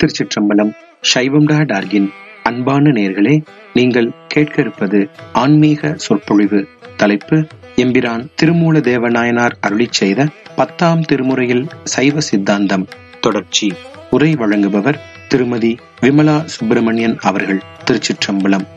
திருச்சிற்றம்பலம் சைவம் டா டார்கின் அன்பான நேர்களே நீங்கள் கேட்க இருப்பது ஆன்மீக சொற்பொழிவு தலைப்பு எம்பிரான் திருமூல தேவநாயனார் அருளிச் செய்த பத்தாம் திருமுறையில் சைவ சித்தாந்தம் தொடர்ச்சி உரை வழங்குபவர் திருமதி விமலா சுப்பிரமணியன் அவர்கள் திருச்சிற்றம்பலம்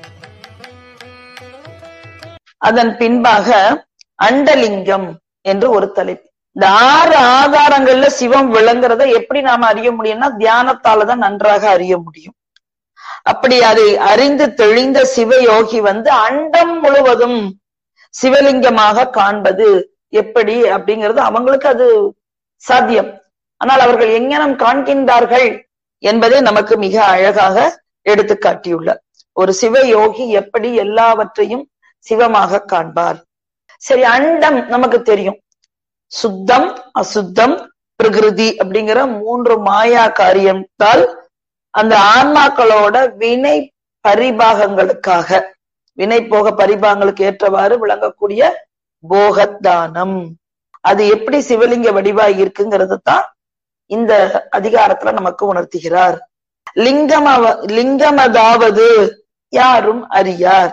அதன் பின்பாக அண்டலிங்கம் என்று ஒரு தலைப்பு இந்த ஆறு ஆதாரங்கள்ல சிவம் விளங்குறத எப்படி நாம அறிய முடியும்னா தியானத்தால தான் நன்றாக அறிய முடியும் அப்படி அதை அறிந்து தெளிந்த சிவயோகி வந்து அண்டம் முழுவதும் சிவலிங்கமாக காண்பது எப்படி அப்படிங்கிறது அவங்களுக்கு அது சாத்தியம் ஆனால் அவர்கள் எங்கனம் காண்கின்றார்கள் என்பதை நமக்கு மிக அழகாக எடுத்து காட்டியுள்ளார் ஒரு சிவயோகி எப்படி எல்லாவற்றையும் சிவமாக காண்பார் சரி அண்டம் நமக்கு தெரியும் சுத்தம் அசுத்தம் பிரகிருதி அப்படிங்கிற மூன்று மாயா காரியத்தால் அந்த ஆன்மாக்களோட வினை பரிபாகங்களுக்காக வினை போக பரிபாகங்களுக்கு ஏற்றவாறு விளங்கக்கூடிய போகத்தானம் அது எப்படி சிவலிங்க வடிவாய் இருக்குங்கிறது தான் இந்த அதிகாரத்துல நமக்கு உணர்த்துகிறார் லிங்கம் லிங்கமதாவது யாரும் அறியார்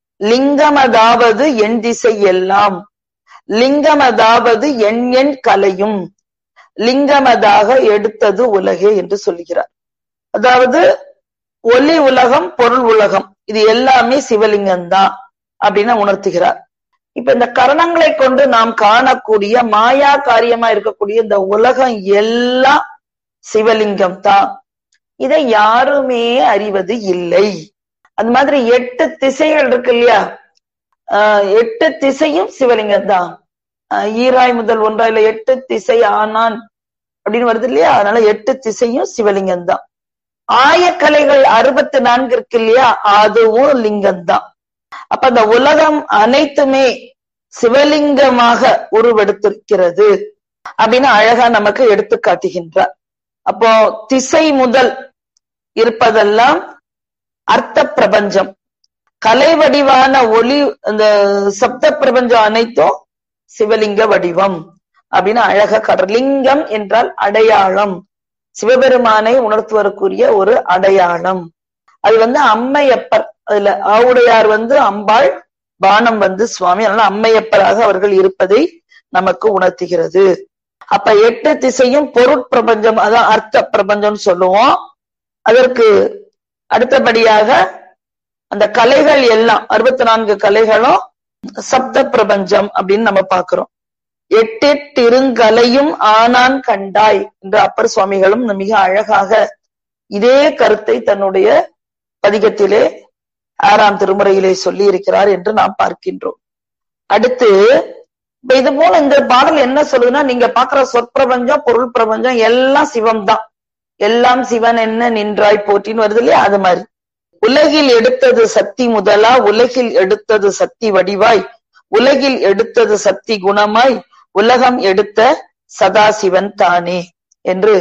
லிங்கமதாவது என் திசை எல்லாம் லிங்கமதாவது எண் எண் கலையும் லிங்கமதாக எடுத்தது உலகே என்று சொல்லுகிறார் அதாவது ஒலி உலகம் பொருள் உலகம் இது எல்லாமே சிவலிங்கம் தான் அப்படின்னு உணர்த்துகிறார் இப்ப இந்த கரணங்களை கொண்டு நாம் காணக்கூடிய மாயா காரியமா இருக்கக்கூடிய இந்த உலகம் எல்லாம் சிவலிங்கம் தான் இதை யாருமே அறிவது இல்லை அந்த மாதிரி எட்டு திசைகள் இருக்கு இல்லையா எட்டு திசையும் சிவலிங்கம் தான் ஈராய் முதல் ஒன்றாயில எட்டு திசை ஆனான் அப்படின்னு வருது இல்லையா அதனால எட்டு திசையும் சிவலிங்கம் தான் ஆயக்கலைகள் அறுபத்தி நான்கு இருக்கு இல்லையா அதுவும் லிங்கம் தான் அப்ப அந்த உலகம் அனைத்துமே சிவலிங்கமாக உருவெடுத்திருக்கிறது அப்படின்னு அழகா நமக்கு எடுத்து காட்டுகின்றார் அப்போ திசை முதல் இருப்பதெல்லாம் அர்த்த பிரபஞ்சம் கலை வடிவான ஒளி அந்த சப்த பிரபஞ்சம் அனைத்தும் சிவலிங்க வடிவம் அப்படின்னு அழகா கடல் லிங்கம் என்றால் அடையாளம் சிவபெருமானை உணர்த்துவதற்குரிய ஒரு அடையாளம் அது வந்து அம்மையப்பர் அதுல ஆவுடையார் வந்து அம்பாள் பானம் வந்து சுவாமி அதனால அம்மையப்பராக அவர்கள் இருப்பதை நமக்கு உணர்த்துகிறது அப்ப எட்டு திசையும் பொருட்பிரபஞ்சம் அதான் அர்த்த பிரபஞ்சம் சொல்லுவோம் அதற்கு அடுத்தபடியாக அந்த கலைகள் எல்லாம் அறுபத்தி நான்கு கலைகளும் சப்த பிரபஞ்சம் அப்படின்னு நம்ம பாக்குறோம் எட்டெட்டிருங்கலையும் ஆனான் கண்டாய் என்று அப்பர் சுவாமிகளும் மிக அழகாக இதே கருத்தை தன்னுடைய பதிகத்திலே ஆறாம் திருமுறையிலே சொல்லி இருக்கிறார் என்று நாம் பார்க்கின்றோம் அடுத்து இது போல இந்த பாடல் என்ன சொல்லுதுன்னா நீங்க பாக்குற சொற்பிரபஞ்சம் பொருள் பிரபஞ்சம் எல்லாம் சிவம் தான் எல்லாம் சிவன் என்ன நின்றாய் போற்றின்னு வருது இல்லையா அது மாதிரி உலகில் எடுத்தது சக்தி முதலா உலகில் எடுத்தது சக்தி வடிவாய் உலகில் எடுத்தது சக்தி குணமாய் உலகம் எடுத்த சதாசிவன் தானே என்று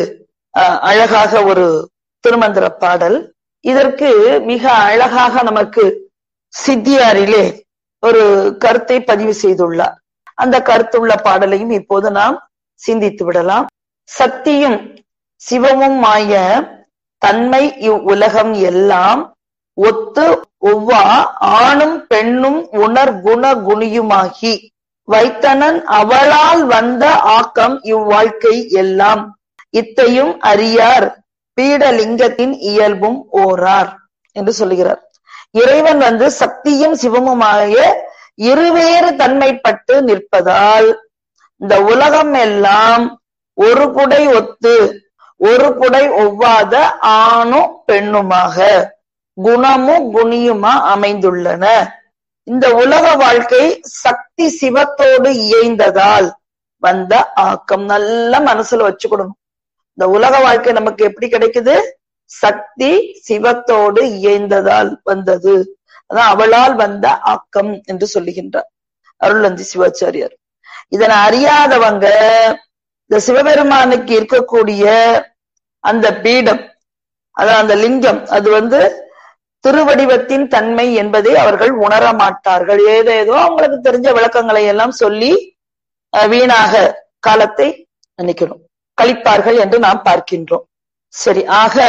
அழகாக ஒரு திருமந்திர பாடல் இதற்கு மிக அழகாக நமக்கு சித்தியாரிலே ஒரு கருத்தை பதிவு செய்துள்ளார் அந்த கருத்துள்ள பாடலையும் இப்போது நாம் சிந்தித்து விடலாம் சக்தியும் சிவமும் ஆய தன்மை இவ் உலகம் எல்லாம் ஒத்து ஒவ்வா ஆணும் பெண்ணும் உணர் குண குணியுமாகி வைத்தனன் அவளால் வந்த ஆக்கம் இவ்வாழ்க்கை எல்லாம் இத்தையும் அறியார் பீடலிங்கத்தின் இயல்பும் ஓரார் என்று சொல்லுகிறார் இறைவன் வந்து சக்தியும் சிவமுமாய இருவேறு தன்மைப்பட்டு நிற்பதால் இந்த உலகம் எல்லாம் ஒரு குடை ஒத்து ஒரு குடை ஒவ்வாத ஆணும் பெண்ணுமாக குணமும் குணியுமா அமைந்துள்ளன இந்த உலக வாழ்க்கை சக்தி சிவத்தோடு இயைந்ததால் வந்த ஆக்கம் நல்ல மனசுல வச்சுக்கணும் இந்த உலக வாழ்க்கை நமக்கு எப்படி கிடைக்குது சக்தி சிவத்தோடு இயைந்ததால் வந்தது அதான் அவளால் வந்த ஆக்கம் என்று சொல்லுகின்றார் அருள்நந்தி சிவாச்சாரியார் இதனை அறியாதவங்க இந்த சிவபெருமானுக்கு இருக்கக்கூடிய அந்த பீடம் அதான் அந்த லிங்கம் அது வந்து திருவடிவத்தின் தன்மை என்பதை அவர்கள் உணர மாட்டார்கள் ஏதேதோ அவங்களுக்கு தெரிஞ்ச விளக்கங்களை எல்லாம் சொல்லி வீணாக காலத்தை நினைக்கணும் கழிப்பார்கள் என்று நாம் பார்க்கின்றோம் சரி ஆக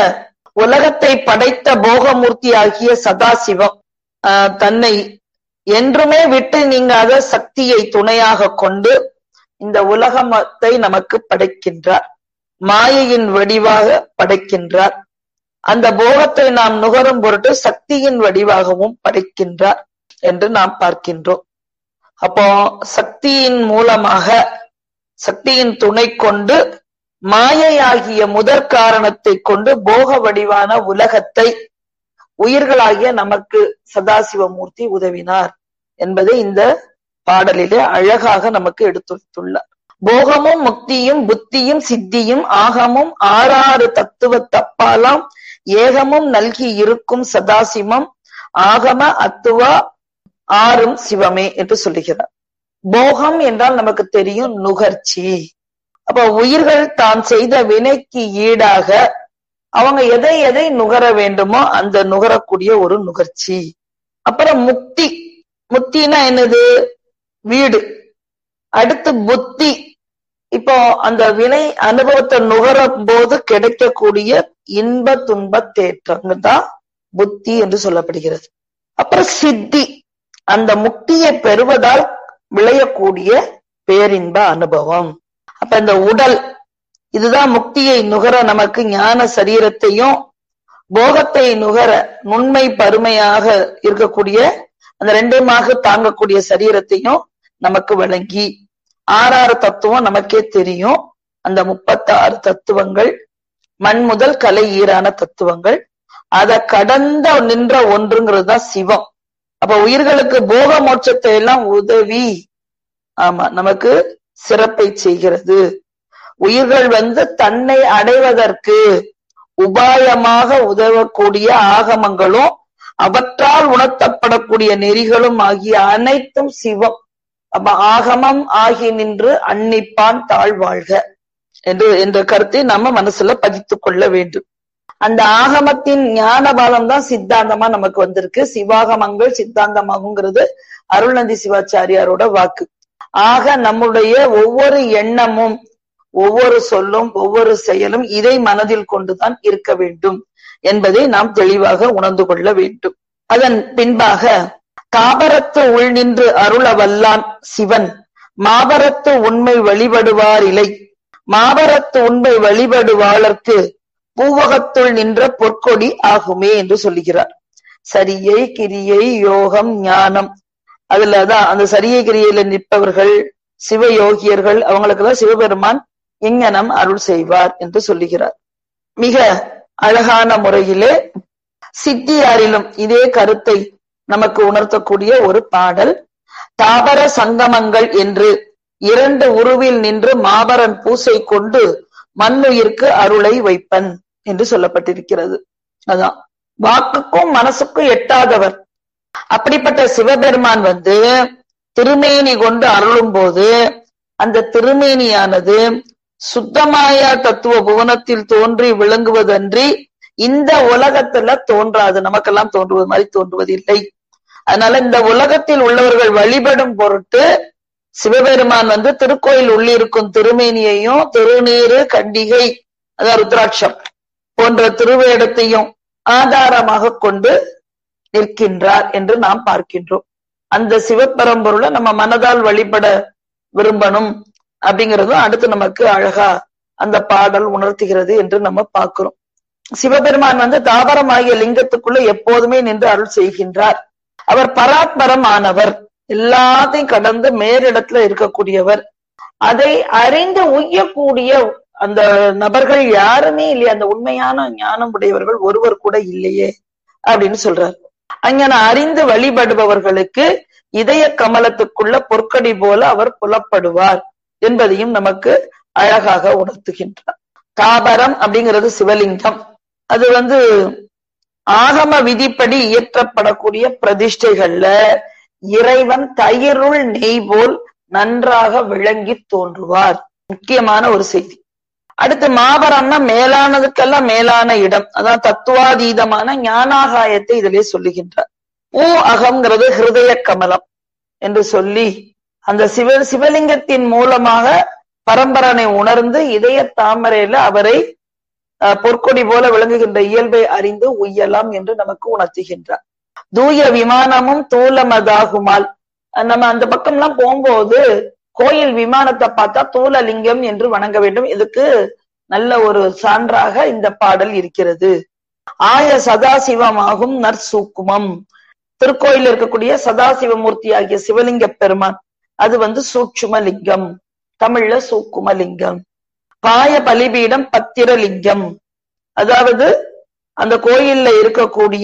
உலகத்தை படைத்த போகமூர்த்தி ஆகிய சதாசிவம் ஆஹ் தன்னை என்றுமே விட்டு நீங்காத சக்தியை துணையாக கொண்டு இந்த உலகத்தை நமக்கு படைக்கின்றார் மாயையின் வடிவாக படைக்கின்றார் அந்த போகத்தை நாம் நுகரும் பொருட்டு சக்தியின் வடிவாகவும் படைக்கின்றார் என்று நாம் பார்க்கின்றோம் அப்போ சக்தியின் மூலமாக சக்தியின் துணை கொண்டு மாயையாகிய முதற் காரணத்தை கொண்டு போக வடிவான உலகத்தை உயிர்களாகிய நமக்கு சதாசிவமூர்த்தி உதவினார் என்பதை இந்த பாடலிலே அழகாக நமக்கு எடுத்துள்ளார் போகமும் முக்தியும் புத்தியும் சித்தியும் ஆகமும் ஆறாறு தத்துவ தப்பாலாம் ஏகமும் நல்கி இருக்கும் சதாசிவம் ஆகம அத்துவா ஆறும் சிவமே என்று சொல்லுகிறார் போகம் என்றால் நமக்கு தெரியும் நுகர்ச்சி அப்ப உயிர்கள் தான் செய்த வினைக்கு ஈடாக அவங்க எதை எதை நுகர வேண்டுமோ அந்த நுகரக்கூடிய ஒரு நுகர்ச்சி அப்புறம் முக்தி முக்தினா என்னது வீடு அடுத்து புத்தி இப்போ அந்த வினை அனுபவத்தை நுகரும் போது கிடைக்கக்கூடிய இன்ப துன்ப தேற்றங்கள் தான் புத்தி என்று சொல்லப்படுகிறது அப்புறம் சித்தி அந்த முக்தியை பெறுவதால் விளையக்கூடிய பேரின்ப அனுபவம் அப்ப இந்த உடல் இதுதான் முக்தியை நுகர நமக்கு ஞான சரீரத்தையும் போகத்தை நுகர நுண்மை பருமையாக இருக்கக்கூடிய அந்த ரெண்டுமாக தாங்கக்கூடிய சரீரத்தையும் நமக்கு வழங்கி ஆறாறு தத்துவம் நமக்கே தெரியும் அந்த முப்பத்தாறு தத்துவங்கள் மண் முதல் கலை ஈரான தத்துவங்கள் அதை கடந்த நின்ற ஒன்றுங்கிறது தான் சிவம் அப்ப உயிர்களுக்கு போக மோட்சத்தை எல்லாம் உதவி ஆமா நமக்கு சிறப்பை செய்கிறது உயிர்கள் வந்து தன்னை அடைவதற்கு உபாயமாக உதவக்கூடிய ஆகமங்களும் அவற்றால் உணர்த்தப்படக்கூடிய நெறிகளும் ஆகிய அனைத்தும் சிவம் அப்ப ஆகமம் ஆகி நின்று அன்னிப்பான் தாழ்வாழ்க என்று என்ற கருத்தை நம்ம மனசுல பதித்துக் கொள்ள வேண்டும் அந்த ஆகமத்தின் ஞான பாலம் தான் சித்தாந்தமா நமக்கு வந்திருக்கு சிவாகமங்கள் சித்தாந்தமாகுங்கிறது அருள்நந்தி சிவாச்சாரியாரோட வாக்கு ஆக நம்முடைய ஒவ்வொரு எண்ணமும் ஒவ்வொரு சொல்லும் ஒவ்வொரு செயலும் இதை மனதில் கொண்டுதான் இருக்க வேண்டும் என்பதை நாம் தெளிவாக உணர்ந்து கொள்ள வேண்டும் அதன் பின்பாக காபரத்து உள் நின்று அருள வல்லான் சிவன் மாபரத்து உண்மை வழிபடுவார் இலை மாபரத்து உண்மை வழிபடுவாளர்க்கு பூவகத்துள் நின்ற பொற்கொடி ஆகுமே என்று சொல்லுகிறார் சரியை கிரியை யோகம் ஞானம் அதுலதான் அந்த சரியை கிரியையில நிற்பவர்கள் சிவயோகியர்கள் அவங்களுக்கெல்லாம் சிவபெருமான் இங்கனம் அருள் செய்வார் என்று சொல்லுகிறார் மிக அழகான முறையிலே சித்தியாரிலும் இதே கருத்தை நமக்கு உணர்த்தக்கூடிய ஒரு பாடல் தாபர சங்கமங்கள் என்று இரண்டு உருவில் நின்று மாபரன் பூசை கொண்டு மண்ணுயிர்க்கு அருளை வைப்பன் என்று சொல்லப்பட்டிருக்கிறது அதான் வாக்குக்கும் மனசுக்கும் எட்டாதவர் அப்படிப்பட்ட சிவபெருமான் வந்து திருமேனி கொண்டு அருளும் போது அந்த திருமேனியானது சுத்தமாயா தத்துவ புவனத்தில் தோன்றி விளங்குவதன்றி இந்த உலகத்துல தோன்றாது நமக்கெல்லாம் தோன்றுவது மாதிரி தோன்றுவதில்லை அதனால இந்த உலகத்தில் உள்ளவர்கள் வழிபடும் பொருட்டு சிவபெருமான் வந்து திருக்கோயில் உள்ளிருக்கும் திருமேனியையும் திருநீரு கண்டிகை அதாவது ருத்ராட்சம் போன்ற திருவேடத்தையும் ஆதாரமாக கொண்டு நிற்கின்றார் என்று நாம் பார்க்கின்றோம் அந்த சிவபரம்பொருளை நம்ம மனதால் வழிபட விரும்பணும் அப்படிங்கறதும் அடுத்து நமக்கு அழகா அந்த பாடல் உணர்த்துகிறது என்று நம்ம பார்க்கிறோம் சிவபெருமான் வந்து தாவரமாகிய லிங்கத்துக்குள்ள எப்போதுமே நின்று அருள் செய்கின்றார் அவர் பராத்பரம் ஆனவர் எல்லாத்தையும் கடந்து மேலிடத்துல இருக்கக்கூடியவர் அதை அறிந்து உய்யக்கூடிய அந்த நபர்கள் யாருமே இல்லையே அந்த உண்மையான ஞானம் உடையவர்கள் ஒருவர் கூட இல்லையே அப்படின்னு சொல்றார் அங்க அறிந்து வழிபடுபவர்களுக்கு இதய கமலத்துக்குள்ள பொற்கடி போல அவர் புலப்படுவார் என்பதையும் நமக்கு அழகாக உணர்த்துகின்றார் தாபரம் அப்படிங்கிறது சிவலிங்கம் அது வந்து ஆகம விதிப்படி இயற்றப்படக்கூடிய பிரதிஷ்டைகள்ல இறைவன் தயிருள் நெய் போல் நன்றாக விளங்கி தோன்றுவார் முக்கியமான ஒரு செய்தி அடுத்து மாபரம்னா மேலானதுக்கெல்லாம் மேலான இடம் அதான் தத்துவாதீதமான ஞானாகாயத்தை இதிலே சொல்லுகின்றார் பூ அகம்ங்கிறது ஹிருதய கமலம் என்று சொல்லி அந்த சிவ சிவலிங்கத்தின் மூலமாக பரம்பரனை உணர்ந்து இதய தாமரையில அவரை அஹ், பொற்கொடி போல விளங்குகின்ற இயல்பை அறிந்து உய்யலாம் என்று நமக்கு உணர்த்துகின்றார் தூய விமானமும் தூலமதாகுமால் அஹ், நம்ம அந்த பக்கம்லாம் போகும்போது கோயில் விமானத்தை பார்த்தா தூலலிங்கம் என்று வணங்க வேண்டும் இதுக்கு நல்ல ஒரு சான்றாக இந்த பாடல் இருக்கிறது ஆய சதாசிவமாகும் நற்சூக்குமம் திருக்கோயில் இருக்கக்கூடிய சதாசிவமூர்த்தி ஆகிய சிவலிங்க பெருமான் அது வந்து சூட்சும லிங்கம் தமிழ்ல சூக்கும லிங்கம் பாய பலிபீடம் பத்திரலிங்கம் அதாவது அந்த கோயில்ல இருக்கக்கூடிய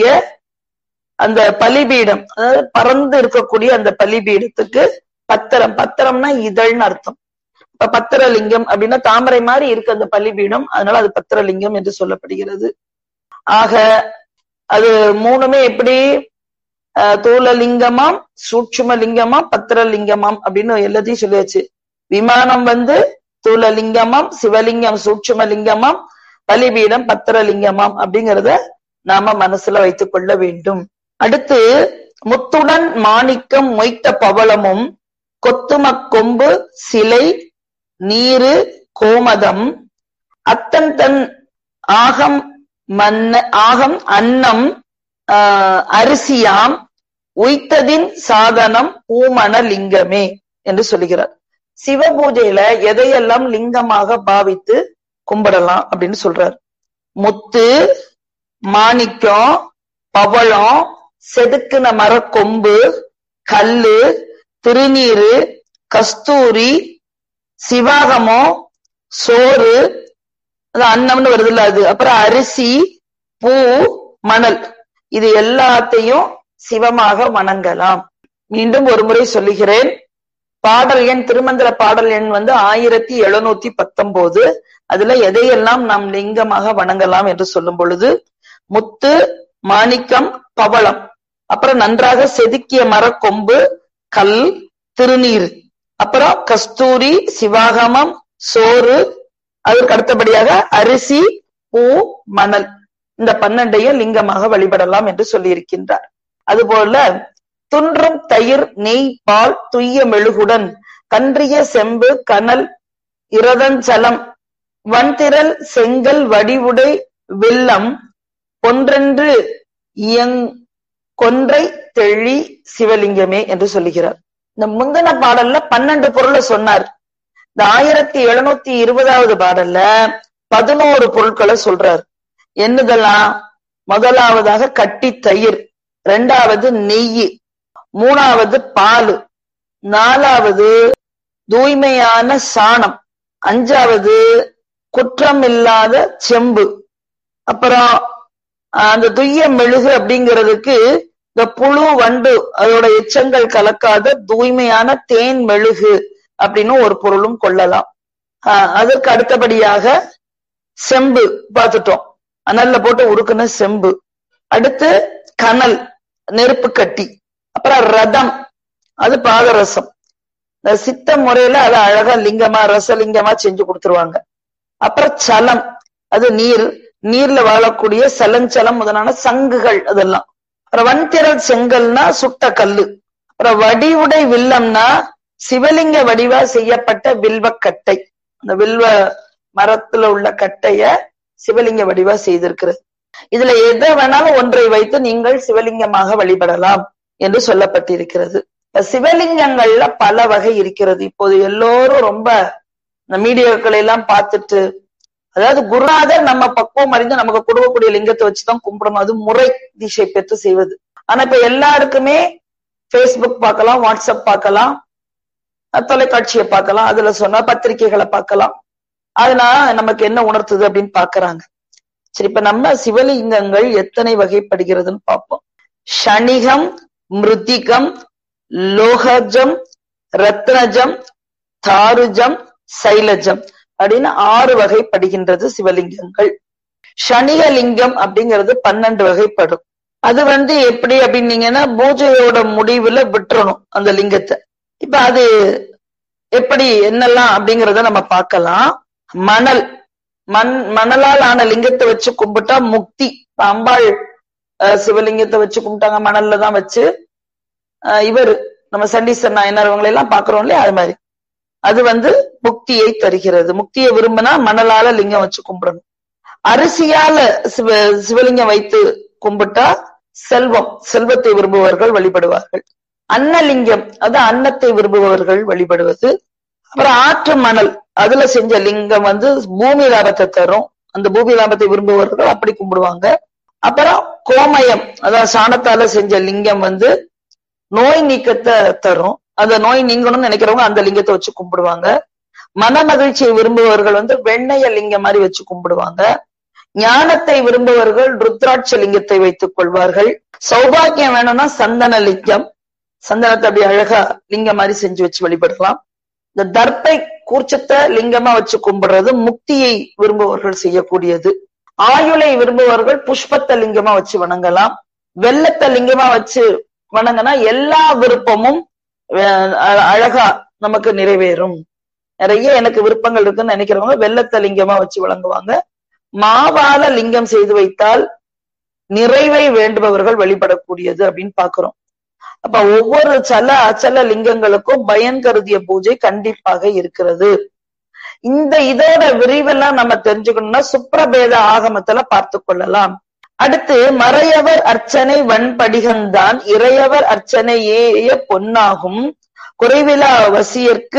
அந்த பலிபீடம் அதாவது பறந்து இருக்கக்கூடிய அந்த பலிபீடத்துக்கு பத்திரம் பத்திரம்னா இதழ்னு அர்த்தம் இப்ப பத்திரலிங்கம் அப்படின்னா தாமரை மாதிரி இருக்கு அந்த பலிபீடம் அதனால அது பத்திரலிங்கம் என்று சொல்லப்படுகிறது ஆக அது மூணுமே எப்படி அஹ், தூலலிங்கமாம் சூட்சும லிங்கமாம் பத்திரலிங்கமாம் அப்படின்னு எல்லாத்தையும் சொல்லியாச்சு விமானம் வந்து தூலலிங்கமாம் சிவலிங்கம் சூட்சும லிங்கமாம் பலிபீடம் பத்திரலிங்கமாம் அப்படிங்கிறத நாம மனசுல வைத்துக் கொள்ள வேண்டும் அடுத்து முத்துடன் மாணிக்கம் மொய்த்த பவளமும் கொத்துமக் கொம்பு சிலை நீரு கோமதம் அத்தன் தன் ஆகம் மன்ன ஆகம் அன்னம் ஆஹ், அரிசியாம் உய்த்ததின் சாதனம் பூமண லிங்கமே என்று சொல்லுகிறார் சிவ பூஜையில எதையெல்லாம் லிங்கமாக பாவித்து கும்பிடலாம் அப்படின்னு சொல்றார் முத்து மாணிக்கம் பவளம் செதுக்குன மரக்கொம்பு கல்லு திருநீரு கஸ்தூரி சிவாகமம் சோறு அது அன்னம்னு வருதுல்ல அது அப்புறம் அரிசி பூ மணல் இது எல்லாத்தையும் சிவமாக வணங்கலாம் மீண்டும் ஒரு முறை சொல்லுகிறேன் பாடல் எண் திருமந்திர பாடல் எண் வந்து ஆயிரத்தி எழுநூத்தி பத்தொன்பது அதுல எதையெல்லாம் நாம் லிங்கமாக வணங்கலாம் என்று சொல்லும் பொழுது முத்து மாணிக்கம் பவளம் அப்புறம் நன்றாக செதுக்கிய மரக்கொம்பு கல் திருநீர் அப்புறம் கஸ்தூரி சிவாகமம் சோறு அதற்கு அடுத்தபடியாக அரிசி பூ மணல் இந்த பன்னெண்டையும் லிங்கமாக வழிபடலாம் என்று சொல்லியிருக்கின்றார் அதுபோல துன்றும் தயிர் நெய் பால் துய்ய மெழுகுடன் கன்றிய செம்பு கனல் இரதஞ்சலம் வன்திரல் செங்கல் வடிவுடை வெள்ளம் ஒன்றென்று இயங் கொன்றை தெளி சிவலிங்கமே என்று சொல்லுகிறார் இந்த முந்தின பாடல்ல பன்னெண்டு பொருளை சொன்னார் இந்த ஆயிரத்தி எழுநூத்தி இருபதாவது பாடல்ல பதினோரு பொருட்களை சொல்றார் என்னதெல்லாம் முதலாவதாக கட்டி தயிர் ரெண்டாவது நெய் மூணாவது பால் நாலாவது தூய்மையான சாணம் அஞ்சாவது குற்றமில்லாத செம்பு அப்புறம் ஆஹ், அந்த துய்ய மெழுகு அப்படிங்கிறதுக்கு இந்த புழு வண்டு அதோட எச்சங்கள் கலக்காத தூய்மையான தேன் மெழுகு அப்படின்னு ஒரு பொருளும் கொள்ளலாம் ஆஹ், அதற்கு அடுத்தபடியாக செம்பு பார்த்துட்டோம் அனல்ல போட்டு உருக்குன செம்பு அடுத்து கனல் நெருப்பு கட்டி அப்புறம் ரதம் அது பாதரசம் இந்த சித்த முறையில அதை அழகா லிங்கமா ரசலிங்கமா செஞ்சு கொடுத்துருவாங்க அப்புறம் சலம் அது நீர் நீர்ல வாழக்கூடிய சலஞ்சலம் முதலான சங்குகள் அதெல்லாம் அப்புறம் வன்திரல் செங்கல்னா சுட்ட கல்லு அப்புறம் வடிவுடை வில்லம்னா சிவலிங்க வடிவா செய்யப்பட்ட வில்வக்கட்டை அந்த வில்வ மரத்துல உள்ள கட்டைய சிவலிங்க வடிவா செய்திருக்கிறது இதுல எதை வேணாலும் ஒன்றை வைத்து நீங்கள் சிவலிங்கமாக வழிபடலாம் என்று சொல்லப்பட்டிருக்கிறது இப்ப சிவலிங்கங்கள்ல பல வகை இருக்கிறது இப்போது எல்லோரும் ரொம்ப இந்த மீடியாக்களை எல்லாம் பார்த்துட்டு அதாவது குருநாதர் நம்ம பக்குவம் அறிந்து நமக்கு கொடுக்கக்கூடிய லிங்கத்தை வச்சுதான் கும்பிடணும் அது முறை திசை பெற்று செய்வது ஆனா இப்ப எல்லாருக்குமே ஃபேஸ்புக் பார்க்கலாம் வாட்ஸ்அப் பார்க்கலாம் அஹ் தொலைக்காட்சியை பார்க்கலாம் அதுல சொன்னா பத்திரிகைகளை பார்க்கலாம் அதனால நமக்கு என்ன உணர்த்துது அப்படின்னு பாக்குறாங்க சரி இப்ப நம்ம சிவலிங்கங்கள் எத்தனை வகைப்படுகிறதுன்னு பார்ப்போம் ஷணிகம் மிருத்திகம் லோகஜம் ரத்னஜம் தாருஜம் சைலஜம் அப்படின்னு ஆறு வகைப்படுகின்றது சிவலிங்கங்கள் ஷணிகலிங்கம் அப்படிங்கிறது பன்னெண்டு வகைப்படும் அது வந்து எப்படி அப்படின்னீங்கன்னா பூஜையோட முடிவுல விட்டுறணும் அந்த லிங்கத்தை இப்ப அது எப்படி என்னெல்லாம் அப்படிங்கறத நம்ம பார்க்கலாம் மணல் மண் மணலால் ஆன லிங்கத்தை வச்சு கும்பிட்டா முக்தி இப்ப அம்பாள் அஹ், சிவலிங்கத்தை வச்சு கும்பிட்டாங்க மணல்ல தான் வச்சு அஹ், இவர் நம்ம சண்டீசர் நாயனார் இவங்களை எல்லாம் பாக்குறோம் இல்லையா அது மாதிரி அது வந்து முக்தியை தருகிறது முக்தியை விரும்பினா மணலால லிங்கம் வச்சு கும்பிடணும் அரிசியால சிவ சிவலிங்கம் வைத்து கும்பிட்டா செல்வம் செல்வத்தை விரும்புபவர்கள் வழிபடுவார்கள் அன்னலிங்கம் அது அன்னத்தை விரும்புபவர்கள் வழிபடுவது அப்புறம் ஆற்று மணல் அதுல செஞ்ச லிங்கம் வந்து பூமி லாபத்தை தரும் அந்த பூமி லாபத்தை விரும்புபவர்கள் அப்படி கும்பிடுவாங்க அப்புறம் கோமயம் அதாவது சாணத்தால செஞ்ச லிங்கம் வந்து நோய் நீக்கத்தை தரும் அந்த நோய் நீங்கணும்னு நினைக்கிறவங்க அந்த லிங்கத்தை வச்சு கும்பிடுவாங்க மன மகிழ்ச்சியை விரும்புபவர்கள் வந்து வெண்ணைய லிங்கம் மாதிரி வச்சு கும்பிடுவாங்க ஞானத்தை விரும்புபவர்கள் ருத்ராட்ச லிங்கத்தை வைத்துக் கொள்வார்கள் சௌபாக்கியம் வேணும்னா சந்தன லிங்கம் சந்தனத்தை அப்படி அழகா லிங்கம் மாதிரி செஞ்சு வச்சு வழிபடலாம் இந்த தர்ப்பை கூர்ச்சத்தை லிங்கமா வச்சு கும்பிடுறது முக்தியை விரும்புபவர்கள் செய்யக்கூடியது ஆயுளை விரும்புபவர்கள் புஷ்பத்தை லிங்கமா வச்சு வணங்கலாம் வெள்ளத்தை லிங்கமா வச்சு வணங்கினா எல்லா விருப்பமும் அழகா நமக்கு நிறைவேறும் நிறைய எனக்கு விருப்பங்கள் இருக்குன்னு நினைக்கிறவங்க வெள்ளத்தை லிங்கமா வச்சு வழங்குவாங்க மாவால லிங்கம் செய்து வைத்தால் நிறைவை வேண்டுபவர்கள் வழிபடக்கூடியது அப்படின்னு பாக்குறோம் அப்ப ஒவ்வொரு சல அச்சல லிங்கங்களுக்கும் பயன் கருதிய பூஜை கண்டிப்பாக இருக்கிறது இந்த இதோட விரிவெல்லாம் நம்ம தெரிஞ்சுக்கணும்னா சுப்ரபேத ஆகமத்துல பார்த்து கொள்ளலாம் அடுத்து மறையவர் அர்ச்சனை வன்படிகம்தான் இறையவர் அர்ச்சனையேய பொன்னாகும் குறைவிலா வசியர்க்கு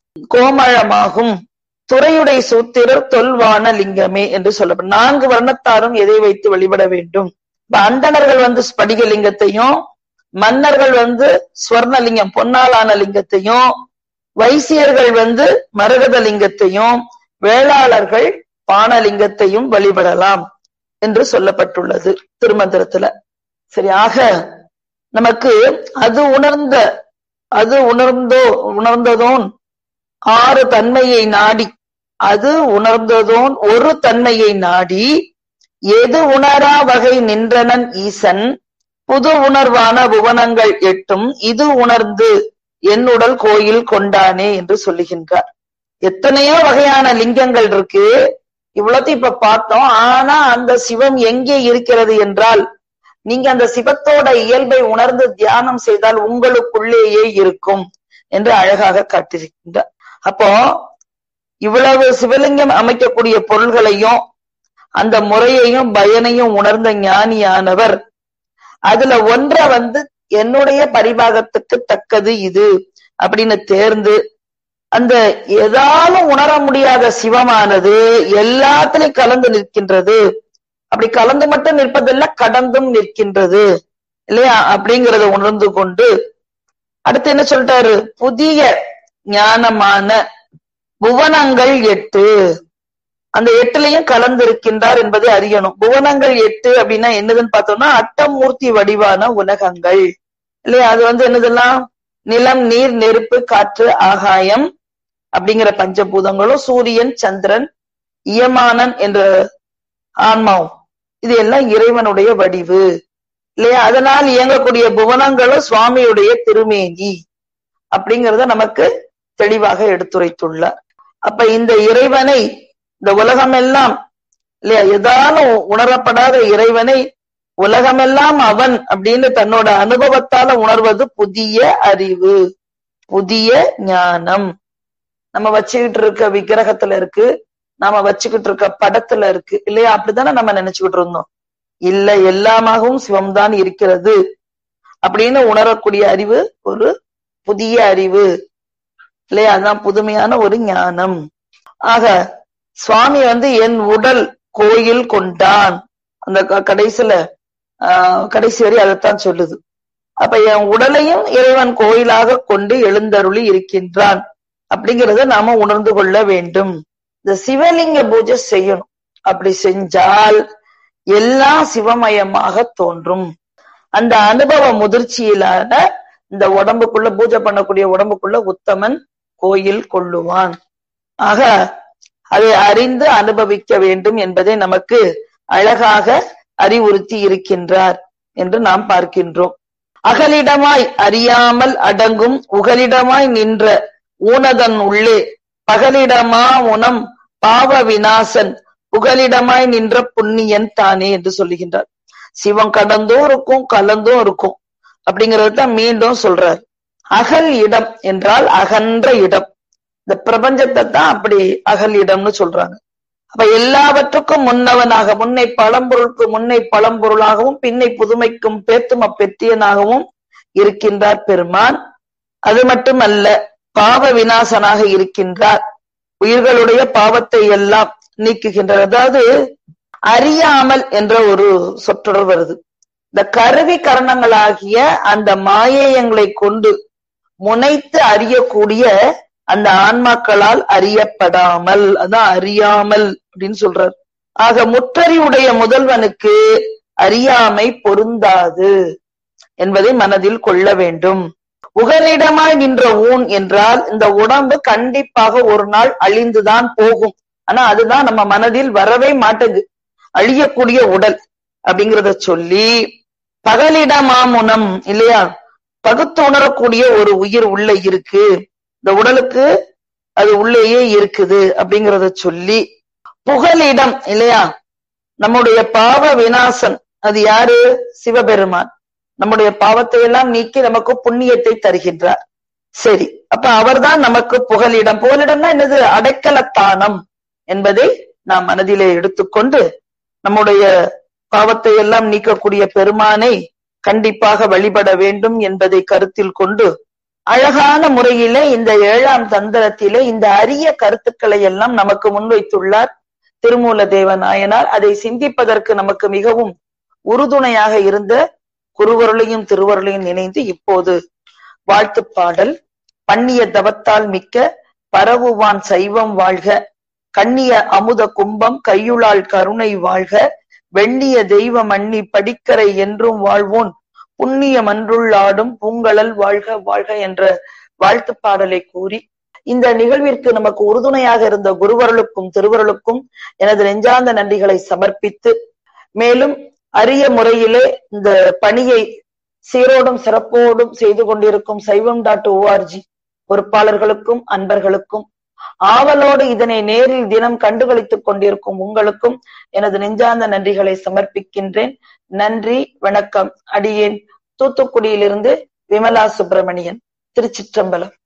கோமளமாகும் துறையுடை சூத்திரர் தொல்வான லிங்கமே என்று சொல்லப்படும் நான்கு வர்ணத்தாரும் எதை வைத்து வழிபட வேண்டும் இப்ப அந்தணர்கள் வந்து ஸ்படிக லிங்கத்தையும் மன்னர்கள் வந்து ஸ்வர்ணலிங்கம் பொன்னாலான லிங்கத்தையும் வைசியர்கள் வந்து மரகத லிங்கத்தையும் வேளாளர்கள் பானலிங்கத்தையும் வழிபடலாம் என்று சொல்லப்பட்டுள்ளது திருமந்திரத்துல சரி ஆக நமக்கு அது உணர்ந்த அது உணர்ந்தோ உணர்ந்ததோன் ஆறு தன்மையை நாடி அது உணர்ந்ததோன் ஒரு தன்மையை நாடி எது உணரா வகை நின்றனன் ஈசன் புது உணர்வான புவனங்கள் எட்டும் இது உணர்ந்து என்னுடல் கோயில் கொண்டானே என்று சொல்லுகின்றார் எத்தனையோ வகையான லிங்கங்கள் இருக்கு இவ்வளவு இப்ப பார்த்தோம் ஆனா அந்த சிவம் எங்கே இருக்கிறது என்றால் நீங்க அந்த சிவத்தோட இயல்பை உணர்ந்து தியானம் செய்தால் உங்களுக்குள்ளேயே இருக்கும் என்று அழகாக காட்டியிருக்கின்றார் அப்போ இவ்வளவு சிவலிங்கம் அமைக்கக்கூடிய பொருள்களையும் அந்த முறையையும் பயனையும் உணர்ந்த ஞானியானவர் அதுல ஒன்ற வந்து என்னுடைய பரிபாகத்துக்கு தக்கது இது அப்படின்னு தேர்ந்து அந்த ஏதாலும் உணர முடியாத சிவமானது எல்லாத்திலையும் கலந்து நிற்கின்றது அப்படி கலந்து மட்டும் நிற்பதில்ல கடந்தும் நிற்கின்றது இல்லையா அப்படிங்கறத உணர்ந்து கொண்டு அடுத்து என்ன சொல்லிட்டாரு புதிய ஞானமான புவனங்கள் எட்டு அந்த எட்டுலையும் கலந்து இருக்கின்றார் என்பதை அறியணும் புவனங்கள் எட்டு அப்படின்னா என்னதுன்னு பார்த்தோம்னா அட்டமூர்த்தி வடிவான உலகங்கள் இல்லையா அது வந்து என்னதெல்லாம் நிலம் நீர் நெருப்பு காற்று ஆகாயம் அப்படிங்கிற பஞ்சபூதங்களும் சூரியன் சந்திரன் இயமானன் என்ற ஆன்மாவும் இது எல்லாம் இறைவனுடைய வடிவு இல்லையா அதனால் இயங்கக்கூடிய புவனங்களும் சுவாமியுடைய திருமேனி அப்படிங்கறத நமக்கு தெளிவாக எடுத்துரைத்துள்ளார் அப்ப இந்த இறைவனை இந்த உலகமெல்லாம் இல்லையா எதாலும் உணரப்படாத இறைவனை உலகமெல்லாம் அவன் அப்படின்னு தன்னோட அனுபவத்தால உணர்வது புதிய அறிவு புதிய ஞானம் நம்ம வச்சுக்கிட்டு இருக்க விக்கிரகத்துல இருக்கு நாம வச்சுக்கிட்டு இருக்க படத்துல இருக்கு இல்லையா அப்படித்தானே நம்ம நினைச்சுக்கிட்டு இருந்தோம் இல்ல எல்லாமாகவும் சிவம்தான் இருக்கிறது அப்படின்னு உணரக்கூடிய அறிவு ஒரு புதிய அறிவு இல்லையா அதுதான் புதுமையான ஒரு ஞானம் ஆக சுவாமி வந்து என் உடல் கோயில் கொண்டான் அந்த கடைசியில ஆஹ் கடைசி வரை அதைத்தான் சொல்லுது அப்ப என் உடலையும் இறைவன் கோயிலாக கொண்டு எழுந்தருளி இருக்கின்றான் அப்படிங்கறத நாம உணர்ந்து கொள்ள வேண்டும் இந்த சிவலிங்க பூஜை செய்யணும் அப்படி செஞ்சால் எல்லாம் சிவமயமாக தோன்றும் அந்த அனுபவ முதிர்ச்சியிலான இந்த உடம்புக்குள்ள பூஜை பண்ணக்கூடிய உடம்புக்குள்ள உத்தமன் கோயில் கொள்ளுவான் ஆக அதை அறிந்து அனுபவிக்க வேண்டும் என்பதை நமக்கு அழகாக அறிவுறுத்தி இருக்கின்றார் என்று நாம் பார்க்கின்றோம் அகலிடமாய் அறியாமல் அடங்கும் உகலிடமாய் நின்ற ஊனதன் உள்ளே பகலிடமா உணம் பாவ விநாசன் புகலிடமாய் நின்ற புண்ணியன் தானே என்று சொல்லுகின்றார் சிவம் கடந்தும் இருக்கும் கலந்தும் இருக்கும் அப்படிங்கறது தான் மீண்டும் சொல்றார் அகல் இடம் என்றால் அகன்ற இடம் இந்த பிரபஞ்சத்தை தான் அப்படி அகல் இடம்னு சொல்றாங்க அப்ப எல்லாவற்றுக்கும் முன்னவனாக முன்னை பழம்பொருளுக்கு முன்னை பழம்பொருளாகவும் பின்னை புதுமைக்கும் பேத்தும பெற்றியனாகவும் இருக்கின்றார் பெருமான் அது மட்டுமல்ல பாவ விநாசனாக இருக்கின்றார் உயிர்களுடைய பாவத்தை எல்லாம் நீக்குகின்றார் அதாவது அறியாமல் என்ற ஒரு சொற்றொடர் வருது இந்த கருவி கரணங்களாகிய அந்த மாயேயங்களை கொண்டு முனைத்து அறியக்கூடிய அந்த ஆன்மாக்களால் அறியப்படாமல் அதான் அறியாமல் அப்படின்னு சொல்றார் ஆக முற்றறிவுடைய முதல்வனுக்கு அறியாமை பொருந்தாது என்பதை மனதில் கொள்ள வேண்டும் உகனிடமாய் நின்ற ஊன் என்றால் இந்த உடம்பு கண்டிப்பாக ஒரு நாள் அழிந்துதான் போகும் ஆனா அதுதான் நம்ம மனதில் வரவே மாட்டேங்குது அழியக்கூடிய உடல் அப்படிங்கிறத சொல்லி பகலிடமாமுனம் இல்லையா பகுத்து உணரக்கூடிய ஒரு உயிர் உள்ள இருக்கு இந்த உடலுக்கு அது உள்ளேயே இருக்குது அப்படிங்கிறத சொல்லி புகலிடம் இல்லையா நம்முடைய பாவ விநாசன் அது யாரு சிவபெருமான் நம்முடைய பாவத்தை எல்லாம் நீக்கி நமக்கு புண்ணியத்தை தருகின்றார் சரி அப்ப அவர்தான் நமக்கு புகலிடம் புகலிடம்னா என்னது அடைக்கலத்தானம் என்பதை நாம் மனதிலே எடுத்துக்கொண்டு நம்முடைய பாவத்தை எல்லாம் நீக்கக்கூடிய பெருமானை கண்டிப்பாக வழிபட வேண்டும் என்பதை கருத்தில் கொண்டு அழகான முறையிலே இந்த ஏழாம் தந்திரத்திலே இந்த அரிய கருத்துக்களை எல்லாம் நமக்கு முன்வைத்துள்ளார் திருமூல தேவநாயனார் அதை சிந்திப்பதற்கு நமக்கு மிகவும் உறுதுணையாக இருந்த குருவருளையும் திருவருளையும் நினைந்து இப்போது வாழ்த்து பாடல் பண்ணிய தவத்தால் மிக்க பரவுவான் சைவம் வாழ்க கண்ணிய அமுத கும்பம் கையுளால் கருணை வாழ்க வெண்ணிய தெய்வ மன்னி படிக்கரை என்றும் வாழ்வோன் புண்ணிய மன்றுள்ளாடும் பூங்கழல் வாழ்க வாழ்க என்ற வாழ்த்து பாடலை கூறி இந்த நிகழ்விற்கு நமக்கு உறுதுணையாக இருந்த குருவருளுக்கும் திருவருளுக்கும் எனது நெஞ்சார்ந்த நன்றிகளை சமர்ப்பித்து மேலும் அரிய முறையிலே இந்த பணியை சீரோடும் சிறப்போடும் செய்து கொண்டிருக்கும் சைவம் டாட் ஓஆர்ஜி பொறுப்பாளர்களுக்கும் அன்பர்களுக்கும் ஆவலோடு இதனை நேரில் தினம் கண்டுகளித்துக் கொண்டிருக்கும் உங்களுக்கும் எனது நெஞ்சார்ந்த நன்றிகளை சமர்ப்பிக்கின்றேன் நன்றி வணக்கம் அடியேன் தூத்துக்குடியிலிருந்து விமலா சுப்பிரமணியன் திருச்சிற்றம்பலம்